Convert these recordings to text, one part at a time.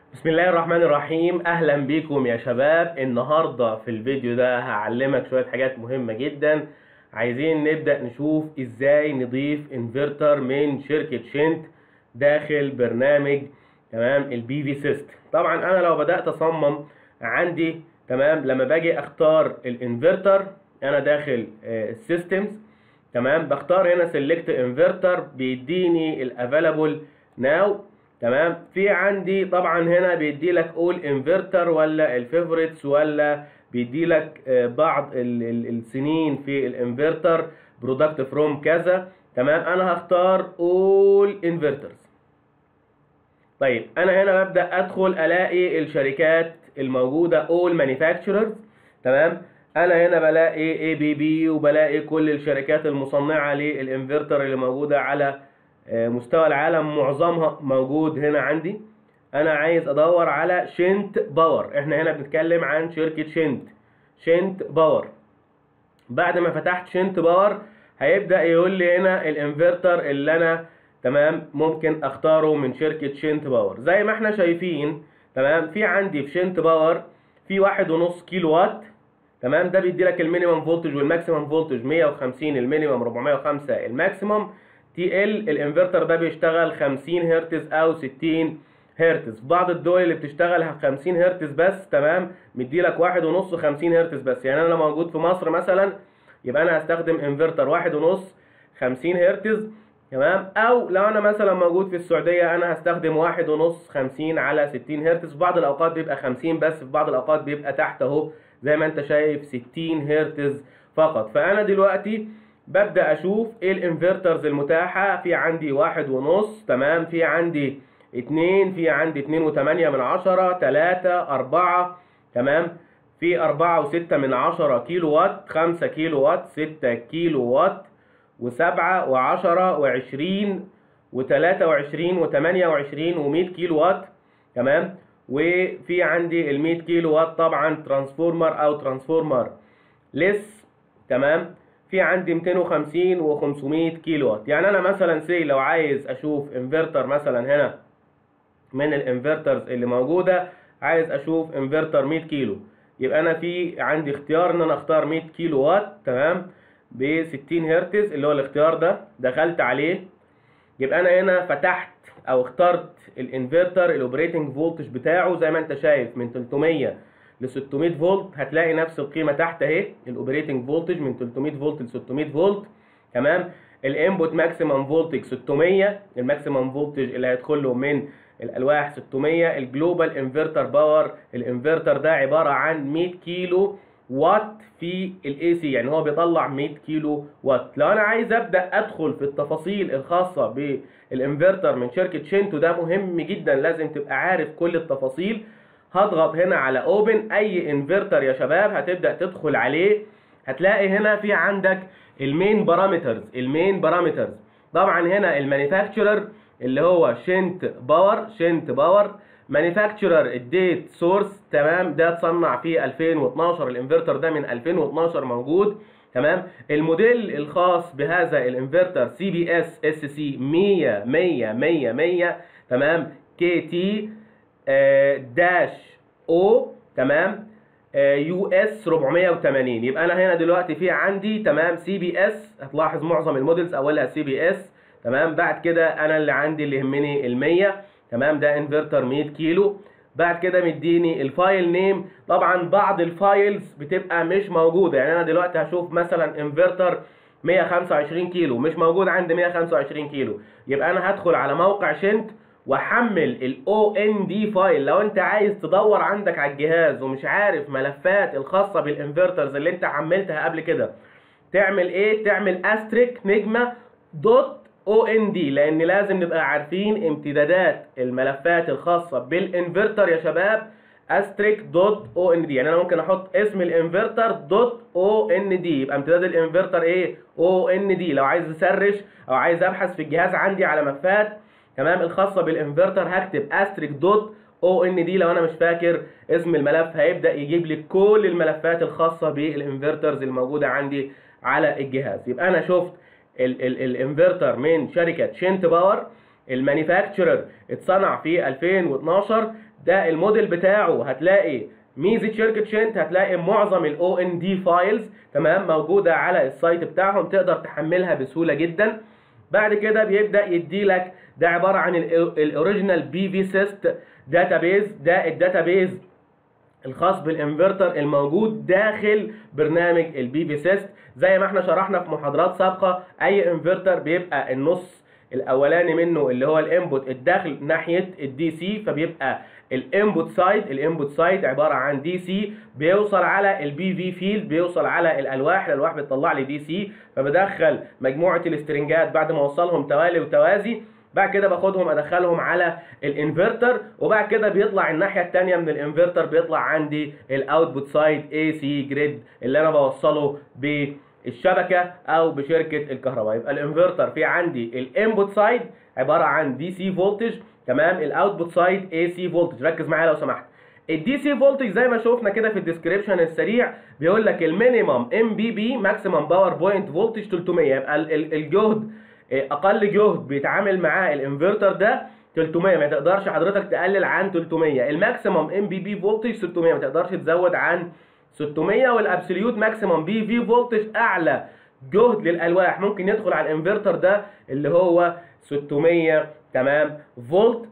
بسم الله الرحمن الرحيم اهلا بيكم يا شباب النهارده في الفيديو ده هعلمك شويه حاجات مهمه جدا عايزين نبدا نشوف ازاي نضيف انفرتر من شركه شنت داخل برنامج تمام البي في سيست طبعا انا لو بدات اصمم عندي تمام لما باجي اختار الانفرتر انا داخل السيستمز تمام بختار هنا سيلكت انفرتر بيديني الافيلابل ناو تمام في عندي طبعا هنا بيدي لك اول انفرتر ولا الفيفوريتس ولا بيدي لك بعض ال ال السنين في الانفرتر برودكت فروم كذا تمام انا هختار اول انفرترز طيب انا هنا ببدا ادخل الاقي الشركات الموجوده اول مانيفاكتشررز تمام انا هنا بلاقي اي بي بي وبلاقي كل الشركات المصنعه للانفرتر اللي موجوده على مستوى العالم معظمها موجود هنا عندي انا عايز ادور على شنت باور احنا هنا بنتكلم عن شركة شنت شنت باور بعد ما فتحت شنت باور هيبدأ يقول لي هنا الانفرتر اللي انا تمام ممكن اختاره من شركة شنت باور زي ما احنا شايفين تمام في عندي في شنت باور في واحد ونص كيلو وات تمام ده بيدي لك المينيمم فولتج والماكسيمم فولتج 150 المينيمم 405 الماكسيمم تي ال الانفرتر ده بيشتغل 50 هرتز او 60 هرتز بعض الدول اللي بتشتغل 50 هرتز بس تمام مدي لك واحد ونص 50 هرتز بس يعني انا لو موجود في مصر مثلا يبقى انا هستخدم انفرتر واحد ونص 50 هرتز تمام او لو انا مثلا موجود في السعوديه انا هستخدم واحد ونص 50 على 60 هرتز في بعض الاوقات بيبقى 50 بس في بعض الاوقات بيبقى تحت اهو زي ما انت شايف 60 هرتز فقط فانا دلوقتي ببدأ أشوف إيه الانفرترز المتاحة في عندي واحد ونص تمام في عندي اتنين في عندي اتنين وتمانية من عشرة تلاتة أربعة تمام في أربعة وستة من عشرة كيلو وات خمسة كيلو وات ستة كيلو وات وسبعة وعشرة وعشرين وتلاتة وعشرين وتمانية وعشرين ومية كيلو وات تمام وفي عندي المية كيلو وات طبعا ترانسفورمر أو ترانسفورمر لس تمام في عندي 250 و500 كيلو وات يعني انا مثلا سي لو عايز اشوف انفرتر مثلا هنا من الانفرترز اللي موجوده عايز اشوف انفرتر 100 كيلو يبقى انا في عندي اختيار ان انا اختار 100 كيلو وات تمام ب 60 هرتز اللي هو الاختيار ده دخلت عليه يبقى انا هنا فتحت او اخترت الانفرتر الاوبريتنج فولتج بتاعه زي ما انت شايف من 300 ل 600 فولت هتلاقي نفس القيمه تحت اهي الاوبريتنج فولتج من 300 فولت ل 600 فولت تمام الانبوت ماكسيمم فولتج 600 الماكسيمم فولتج اللي هيدخل له من الالواح 600 الجلوبال انفرتر باور الانفرتر ده عباره عن 100 كيلو وات في الاي سي يعني هو بيطلع 100 كيلو وات لو انا عايز ابدا ادخل في التفاصيل الخاصه بالانفرتر من شركه شينتو ده مهم جدا لازم تبقى عارف كل التفاصيل هضغط هنا على اوبن اي انفرتر يا شباب هتبدا تدخل عليه هتلاقي هنا في عندك المين بارامترز المين بارامترز طبعا هنا المانيفاكتشرر اللي هو شنت باور شنت باور مانيفاكتشرر الديت سورس تمام ده اتصنع في 2012 الانفرتر ده من 2012 موجود تمام الموديل الخاص بهذا الانفرتر سي بي اس اس سي 100 100 100 100 تمام كي تي داش او تمام يو اس 480 يبقى انا هنا دلوقتي في عندي تمام سي بي اس هتلاحظ معظم المودلز اولها سي بي اس تمام بعد كده انا اللي عندي اللي يهمني ال 100 تمام ده انفرتر 100 كيلو بعد كده مديني الفايل نيم طبعا بعض الفايلز بتبقى مش موجوده يعني انا دلوقتي هشوف مثلا انفرتر 125 كيلو مش موجود عندي 125 كيلو يبقى انا هدخل على موقع شنت واحمل الاو ان دي فايل لو انت عايز تدور عندك على الجهاز ومش عارف ملفات الخاصه بالانفرترز اللي انت حملتها قبل كده تعمل ايه تعمل استريك نجمه دوت او ان دي لان لازم نبقى عارفين امتدادات الملفات الخاصه بالانفرتر يا شباب استريك دوت او ان دي يعني انا ممكن احط اسم الانفرتر دوت او ان دي يبقى امتداد الانفرتر ايه او ان دي لو عايز اسرش او عايز ابحث في الجهاز عندي على ملفات تمام الخاصه بالانفرتر هكتب استريك دوت او ان دي لو انا مش فاكر اسم الملف هيبدا يجيب لي كل الملفات الخاصه بالانفرترز الموجوده عندي على الجهاز يبقى انا شفت الانفرتر من شركه شنت باور المانيفاكتشرر اتصنع في 2012 ده الموديل بتاعه هتلاقي ميزه شركه شنت هتلاقي معظم الاو ان دي فايلز تمام موجوده على السايت بتاعهم تقدر تحملها بسهوله جدا بعد كده بيبدا يدي لك ده عباره عن الاوريجينال بي في سيست داتابيز ده الداتابيز الخاص بالانفرتر الموجود داخل برنامج البي في سيست زي ما احنا شرحنا في محاضرات سابقه اي انفرتر بيبقى النص الاولاني منه اللي هو الانبوت الداخل ناحيه الدي سي فبيبقى الانبوت سايد الانبوت سايد عباره عن دي سي بيوصل على البي في فيلد بيوصل على الالواح الالواح بتطلع لي دي سي فبدخل مجموعه الاسترنجات بعد ما اوصلهم توالي وتوازي بعد كده باخدهم ادخلهم على الانفرتر وبعد كده بيطلع الناحيه الثانيه من الانفرتر بيطلع عندي الاوتبوت سايد اي سي جريد اللي انا بوصله بالشبكه او بشركه الكهرباء يبقى الانفرتر في عندي الانبوت سايد عباره عن دي سي فولتج تمام الاوتبوت سايد اي سي فولتج ركز معايا لو سمحت الدي سي فولتج زي ما شفنا كده في الديسكريبشن السريع بيقول لك المينيمم ام بي بي ماكسيمم باور بوينت فولتج 300 يبقى الجهد اقل جهد بيتعامل معاه الانفرتر ده 300 ما تقدرش حضرتك تقلل عن 300 الماكسيمم ام بي بي فولتج 600 ما تقدرش تزود عن 600 والابسوليوت ماكسيمم بي في فولتج اعلى جهد للالواح ممكن يدخل على الانفرتر ده اللي هو 600 تمام فولت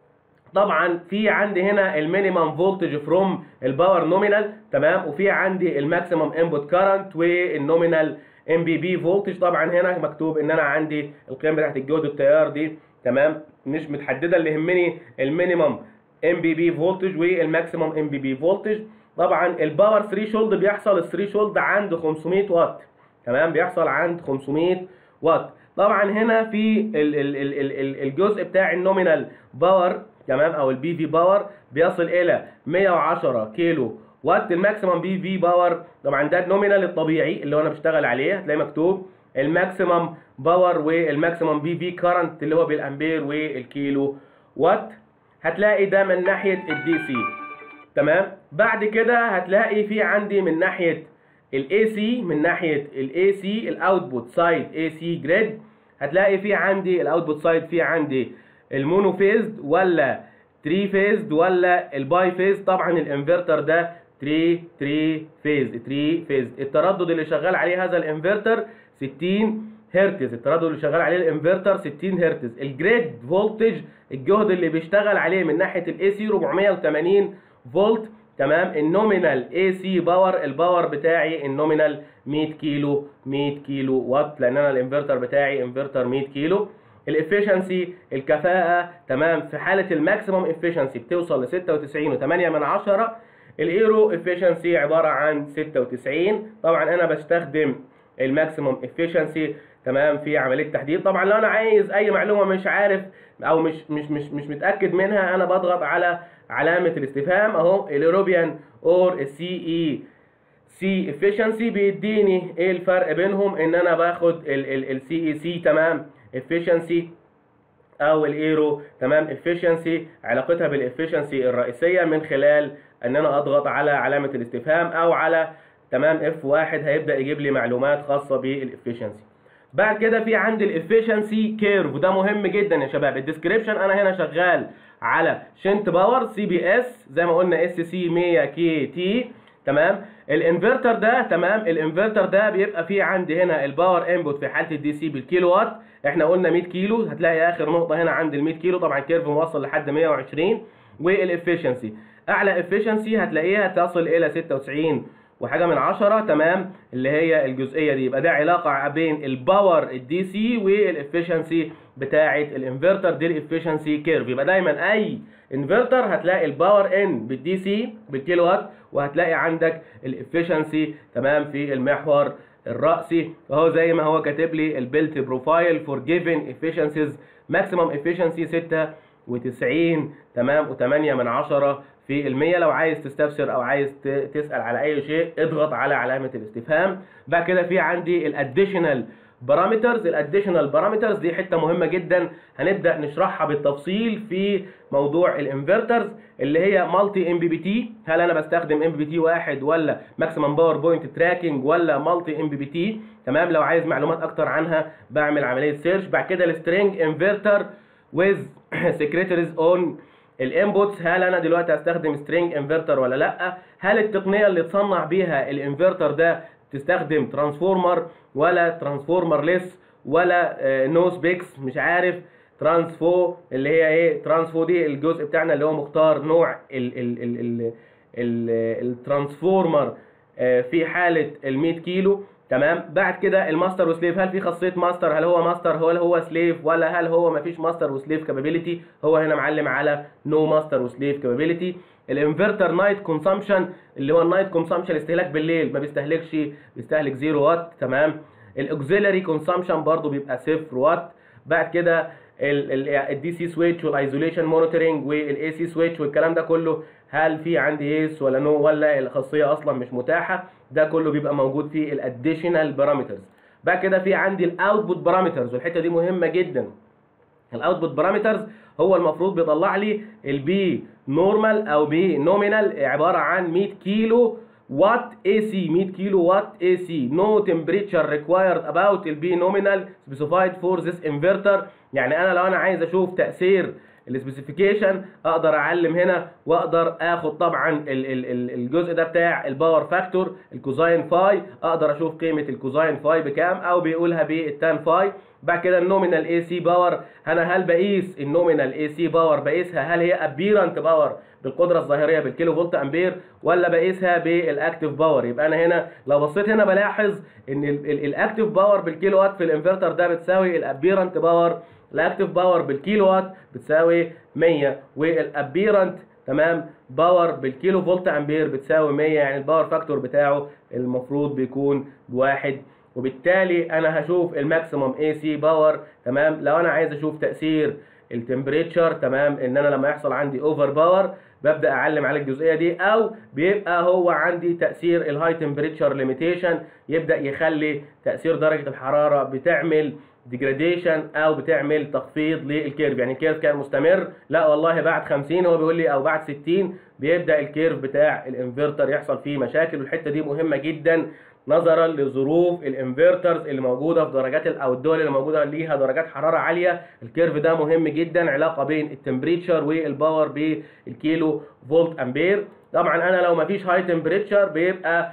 طبعا في عندي هنا المينيمم فولتج فروم الباور نومينال تمام وفي عندي الماكسيمم انبوت كارنت والنومينال ام بي بي فولتج طبعا هنا مكتوب ان انا عندي القيم بتاعت الجهد التيار دي تمام مش متحدده اللي يهمني المينيمم ام بي بي فولتج والماكسيمم ام بي بي فولتج طبعا الباور ثريشولد بيحصل الثريشولد عند 500 واط تمام بيحصل عند 500 واط طبعا هنا في ال ال ال ال ال الجزء بتاع النومينال باور تمام او البي في باور بيصل الى 110 كيلو وات الماكسيمم بي في باور طبعا ده النومينال الطبيعي اللي هو انا بشتغل عليه هتلاقي مكتوب الماكسيمم باور والماكسيمم بي في كارنت اللي هو بالامبير والكيلو وات هتلاقي ده من ناحيه الدي سي تمام بعد كده هتلاقي في عندي من ناحيه الاي سي من ناحيه الاي سي الاوتبوت سايد اي سي جريد هتلاقي في عندي الاوتبوت سايد في عندي المونو فيزد ولا تري فيزد ولا الباي فيز طبعا الانفرتر ده 3 3 فيز 3 فيز التردد اللي شغال عليه هذا الانفرتر 60 هرتز التردد اللي شغال عليه الانفرتر 60 هرتز الجريد فولتج الجهد اللي بيشتغل عليه من ناحيه الاي سي 480 فولت تمام النومينال اي سي باور الباور بتاعي النومينال 100 كيلو 100 كيلو وات لان انا الانفرتر بتاعي انفرتر 100 كيلو الافشنسي الكفاءه تمام في حاله الماكسيمم افشنسي بتوصل ل 96.8 من عشرة الايرو افشنسي عباره عن 96 طبعا انا بستخدم الماكسيمم افشنسي تمام في عمليه تحديد طبعا لو انا عايز اي معلومه مش عارف او مش مش مش مش متاكد منها انا بضغط على علامه الاستفهام اهو الاوروبيان اور السي اي سي افشنسي بيديني ايه الفرق بينهم ان انا باخد السي اي سي تمام افشنسي او الايرو تمام افشنسي علاقتها بالافشنسي الرئيسيه من خلال ان انا اضغط على علامه الاستفهام او على تمام اف واحد هيبدا يجيب لي معلومات خاصه بالافشنسي بعد كده في عندي الافشنسي كيرف وده مهم جدا يا شباب الديسكريبشن انا هنا شغال على شنت باور سي بي اس زي ما قلنا اس سي 100 كي تي تمام الانفرتر ده تمام الانفرتر ده بيبقى فيه عندي هنا الباور انبوت في حاله الدي سي بالكيلو وات احنا قلنا 100 كيلو هتلاقي اخر نقطه هنا عند ال 100 كيلو طبعا كيرف موصل لحد 120 والافشنسي اعلى افشنسي هتلاقيها تصل الى 96 وحاجه من عشرة تمام اللي هي الجزئيه دي يبقى ده علاقه بين الباور الدي سي والافشنسي بتاعه الانفرتر دي الافشنسي كيرف يبقى دايما اي انفرتر هتلاقي الباور ان بالدي سي بالكيلو وات وهتلاقي عندك الافشنسي تمام في المحور الرأسي اهو زي ما هو كاتب لي البيلت بروفايل فور جيفن افشنسيز ماكسيمم افشنسي 96 تمام و8 من عشرة في المية لو عايز تستفسر او عايز تسأل على اي شيء اضغط على علامة الاستفهام بعد كده في عندي الاديشنال بارامترز الاديشنال بارامترز دي حته مهمه جدا هنبدا نشرحها بالتفصيل في موضوع الانفرترز اللي هي مالتي ام بي بي تي هل انا بستخدم ام بي بي تي واحد ولا ماكسيمم باور بوينت تراكنج ولا مالتي ام بي بي تي تمام لو عايز معلومات اكتر عنها بعمل عمليه سيرش بعد كده السترينج انفرتر with secretaries on الانبوتس هل انا دلوقتي هستخدم سترينج انفرتر ولا لا هل التقنيه اللي تصنع بيها الانفرتر ده تستخدم ترانسفورمر ولا ترانسفورمر ليس ولا نو سبيكس مش عارف ترانسفو اللي هي ايه ترانسفو دي الجزء بتاعنا اللي هو مختار نوع ال ال ال ال ال الترانسفورمر آه، في حاله ال 100 كيلو تمام بعد كده الماستر وسليف هل في خاصيه ماستر هل هو ماستر هل هو سليف ولا هل هو مفيش ماستر وسليف كابابيلتي هو هنا معلم على نو ماستر وسليف كابابيلتي الانفرتر نايت كونسامشن اللي هو النايت كونسامشن استهلاك بالليل ما بيستهلكش بيستهلك 0 وات تمام الاوكسيلري كونسامشن برضو بيبقى 0 وات بعد كده الدي سي سويتش والايزوليشن مونيتورنج والاي سي سويتش والكلام ده كله هل في عندي يس ولا نو ولا الخاصيه اصلا مش متاحه ده كله بيبقى موجود في الاديشنال بارامترز بعد كده في عندي الاوتبوت بارامترز والحته دي مهمه جدا الاوتبوت بارامترز هو المفروض بيطلع لي البي نورمال او بي نومينال عباره عن 100 كيلو وات اي سي 100 كيلو وات اي سي نو تمبريتشر ريكوايرد اباوت البي نومينال سبيسيفايد فور ذس انفرتر يعني انا لو انا عايز اشوف تاثير السبيسيفيكيشن اقدر اعلم هنا واقدر اخد طبعا ال ال ال الجزء ده بتاع الباور فاكتور الكوزاين فاي اقدر اشوف قيمه الكوزاين فاي بكام او بيقولها بالتان فاي بعد كده النومينال اي سي باور انا هل بقيس النومينال اي سي باور بقيسها هل هي ابيرنت باور بالقدره الظاهريه بالكيلو فولت امبير ولا بقيسها بالاكتيف باور يبقى انا هنا لو بصيت هنا بلاحظ ان الاكتيف باور بالكيلو وات في الانفرتر ده بتساوي الابيرنت باور الاكتيف باور بالكيلو وات بتساوي 100 والابيرنت تمام باور بالكيلو فولت امبير بتساوي 100 يعني الباور فاكتور بتاعه المفروض بيكون بواحد وبالتالي انا هشوف الماكسيمم اي سي باور تمام لو انا عايز اشوف تاثير التمبريتشر تمام ان انا لما يحصل عندي اوفر باور ببدا اعلم على الجزئيه دي او بيبقى هو عندي تاثير الهاي تمبريتشر ليميتيشن يبدا يخلي تاثير درجه الحراره بتعمل ديجراديشن او بتعمل تخفيض للكيرف يعني الكيرف كان مستمر لا والله بعد 50 هو بيقول لي او بعد 60 بيبدا الكيرف بتاع الانفرتر يحصل فيه مشاكل والحته دي مهمه جدا نظرا لظروف الانفرترز اللي موجوده في درجات او الدول اللي موجوده ليها درجات حراره عاليه الكيرف ده مهم جدا علاقه بين التمبريتشر والباور بالكيلو فولت امبير طبعا انا لو مفيش هاي تمبريتشر بيبقى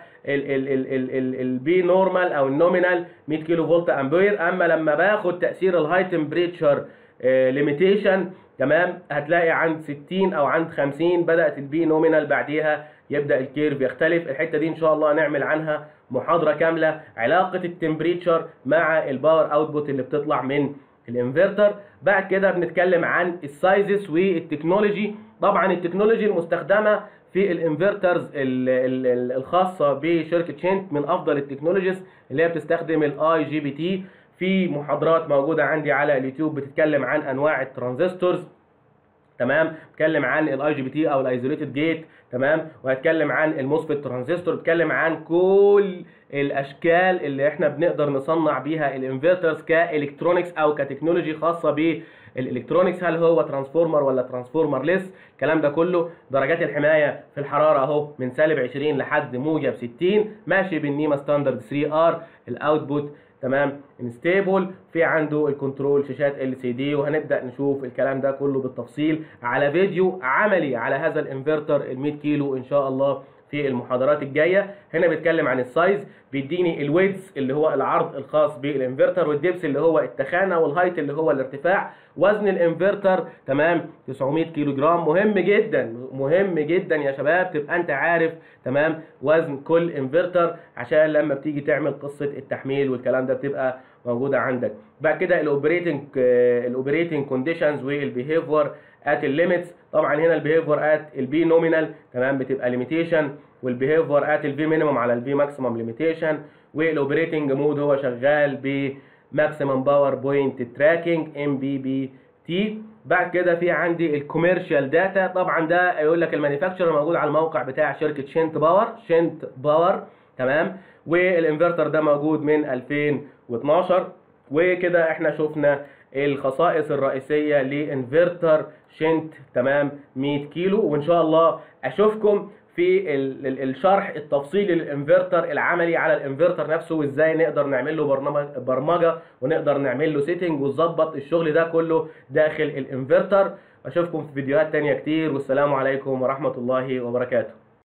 البي نورمال او النومينال 100 كيلو فولت امبير اما لما باخد تاثير الهاي تمبريتشر ليميتيشن تمام هتلاقي عند 60 او عند 50 بدات البي نومينال بعديها يبدا الكيرف يختلف الحته دي ان شاء الله نعمل عنها محاضره كامله علاقه التمبريتشر مع الباور اوتبوت اللي بتطلع من الانفرتر بعد كده بنتكلم عن السايزز والتكنولوجي طبعا التكنولوجي المستخدمه في الانفرترز الخاصه بشركه شنت من افضل التكنولوجيز اللي هي بتستخدم الاي جي بي تي في محاضرات موجوده عندي على اليوتيوب بتتكلم عن انواع الترانزستورز تمام بتكلم عن الاي جي بي تي او الايزوليتد جيت تمام وهتكلم عن الموسفيت ترانزستور بتكلم عن كل الاشكال اللي احنا بنقدر نصنع بيها الانفرترز كالكترونكس او كتكنولوجي خاصه بالالكترونكس هل هو ترانسفورمر ولا ترانسفورمر ليس الكلام ده كله درجات الحمايه في الحراره اهو من سالب 20 لحد موجب 60 ماشي بالنيما ستاندرد 3 ار الاوتبوت تمام انستيبل في عنده الكنترول شاشات ال سي دي وهنبدا نشوف الكلام ده كله بالتفصيل على فيديو عملي على هذا الانفرتر ال 100 كيلو ان شاء الله في المحاضرات الجايه هنا بيتكلم عن السايز بيديني الويدز اللي هو العرض الخاص بالانفرتر والدبس اللي هو التخانه والهايت اللي هو الارتفاع وزن الانفرتر تمام 900 كيلو جرام مهم جدا مهم جدا يا شباب تبقى انت عارف تمام وزن كل انفرتر عشان لما بتيجي تعمل قصه التحميل والكلام ده بتبقى موجوده عندك بعد كده الاوبريتنج الاوبريتنج كونديشنز والبيهيفير ات الليميتس طبعا هنا البيهيفير ات البي نومينال تمام بتبقى ليميتيشن والبيهيفير ات الفي مينيمم على الفي ماكسيمم ليميتيشن والاوبريتنج مود هو شغال ب ماكسيمم باور بوينت تراكنج ام بي بي تي بعد كده في عندي الكوميرشال داتا طبعا ده يقول لك المانيفاكتشر موجود على الموقع بتاع شركه شنت باور شنت باور تمام والانفرتر ده موجود من 2012 وكده احنا شفنا الخصائص الرئيسيه لانفرتر شنت تمام 100 كيلو وان شاء الله اشوفكم في الشرح التفصيلي للانفرتر العملي على الانفرتر نفسه وازاي نقدر نعمل له برنامج برمجه ونقدر نعمل له سيتنج ونظبط الشغل ده كله داخل الانفرتر اشوفكم في فيديوهات تانية كتير والسلام عليكم ورحمة الله وبركاته